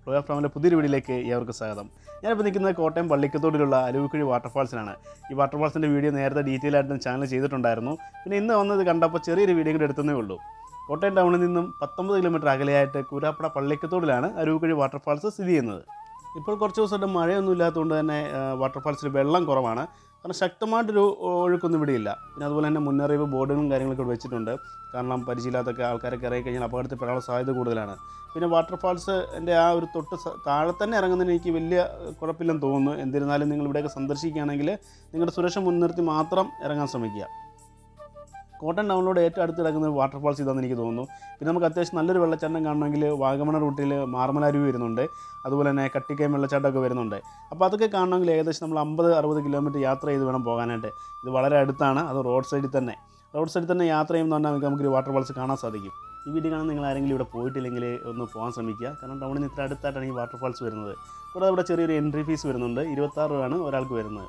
flow of ട്രാവലിൻ്റെ പുതിയൊരു വീഡിയോയിലേക്ക് ഏവർക്കും സ്വാഗതം ഞാനിപ്പോൾ നിൽക്കുന്നത് കോട്ടയം പള്ളിക്കത്തോടിലുള്ള അരുവിക്കുഴി വാട്ടർഫാൾസിലാണ് ഈ വാട്ടർഫാൾസിൻ്റെ വീഡിയോ നേരത്തെ ഡീറ്റെയിൽ ആയിട്ട് ചാനൽ ചെയ്തിട്ടുണ്ടായിരുന്നു പിന്നെ ഇന്ന് വന്നത് കണ്ടപ്പോൾ ചെറിയൊരു വീഡിയോ കൂടി എടുത്തതേ ഉള്ളൂ കോട്ടയം ടൗണിൽ നിന്നും പത്തൊമ്പത് കിലോമീറ്റർ അകലെയായിട്ട് കൂരാപ്പട പള്ളിക്കത്തോടിലാണ് അരുവിക്കുഴി വാട്ടർഫാൾസ് സ്ഥിതി ചെയ്യുന്നത് ഇപ്പോൾ കുറച്ച് ദിവസമായിട്ട് മഴയൊന്നും ഇല്ലാത്തതുകൊണ്ട് തന്നെ വാട്ടർഫാൾസിൽ വെള്ളം കുറവാണ് കാരണം ശക്തമായിട്ടൊരു ഒഴുക്കൊന്നും ഇവിടെയില്ല പിന്നെ അതുപോലെ തന്നെ മുന്നറിയിപ്പ് ബോർഡുകളും കാര്യങ്ങളൊക്കെ ഇവിടെ വെച്ചിട്ടുണ്ട് കാരണം പരിചയമില്ലാത്തൊക്കെ ആൾക്കാരൊക്കെ ഇറങ്ങി കഴിഞ്ഞാൽ അപകടത്തിൽപ്പെടാനുള്ള സാധ്യത കൂടുതലാണ് പിന്നെ വാട്ടർഫാൾസ് എൻ്റെ ആ ഒരു തൊട്ട് സ- താഴെ തന്നെ ഇറങ്ങുന്നതിന് എനിക്ക് വലിയ കുഴപ്പമില്ലെന്ന് തോന്നുന്നു എന്നിരുന്നാലും നിങ്ങൾ ഇവിടെയൊക്കെ സന്ദർശിക്കുകയാണെങ്കിൽ നിങ്ങളുടെ സുരക്ഷ മുൻനിർത്തി മാത്രം ഇറങ്ങാൻ ശ്രമിക്കുക കോട്ടയം ടൗണിനോട് ഏറ്റവും അടുത്ത് കിടക്കുന്ന വാട്ടർഫാൾസ് ഇതാണെന്ന് എനിക്ക് തോന്നുന്നു പിന്നെ നമുക്ക് അത്യാവശ്യം നല്ലൊരു വെള്ളച്ചാട്ടം കാണണമെങ്കിൽ വാഗമണ റൂട്ടിൽ മാർമലരുവി വരുന്നുണ്ട് അതുപോലെ തന്നെ കട്ടിക്കയം വെള്ളച്ചാട്ടമൊക്കെ വരുന്നുണ്ട് അപ്പോൾ അതൊക്കെ കാണണമെങ്കിൽ ഏകദേശം നമ്മൾ അമ്പത് അറുപത് കിലോമീറ്റർ യാത്ര ചെയ്ത് വേണം പോകാനായിട്ട് ഇത് വളരെ അടുത്താണ് അത് റോഡ് സൈഡിൽ തന്നെ റോഡ് സൈഡിൽ തന്നെ യാത്ര ചെയ്യുമ്പോൾ തന്നെ നമുക്ക് നമുക്കൊരു വാട്ടർഫാൾസ് കാണാൻ സാധിക്കും ഈ വീഡിയോ കാണാൻ നിങ്ങൾ ആരെങ്കിലും ഇവിടെ പോയിട്ടില്ലെങ്കിൽ ഒന്ന് പോകാൻ ശ്രമിക്കുക കാരണം ടൗണിൽ നിന്ന് ഇത്ര അടുത്തായിട്ടാണ് ഈ വാട്ടർഫാൾസ് വരുന്നത് കൂടാതെ ഇവിടെ ചെറിയൊരു എൻട്രി ഫീസ് വരുന്നുണ്ട് ഇരുപത്താറ് രൂപയാണ് ഒരാൾക്ക് വരുന്നത്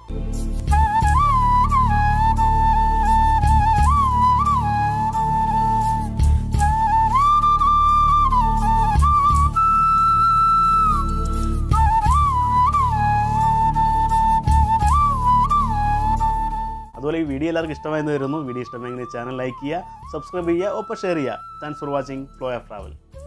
അതുപോലെ ഈ വീഡിയോ എല്ലാവർക്കും ഇഷ്ടമായെന്ന് വരുന്നു വീഡിയോ ഇഷ്ടമായെങ്കിൽ ചാനൽ ലൈക്ക് ചെയ്യുക സബ്സ്ക്രൈബ് ചെയ്യുക ഒപ്പം ഷെയർ ചെയ്യുക thanks for watching flow of travel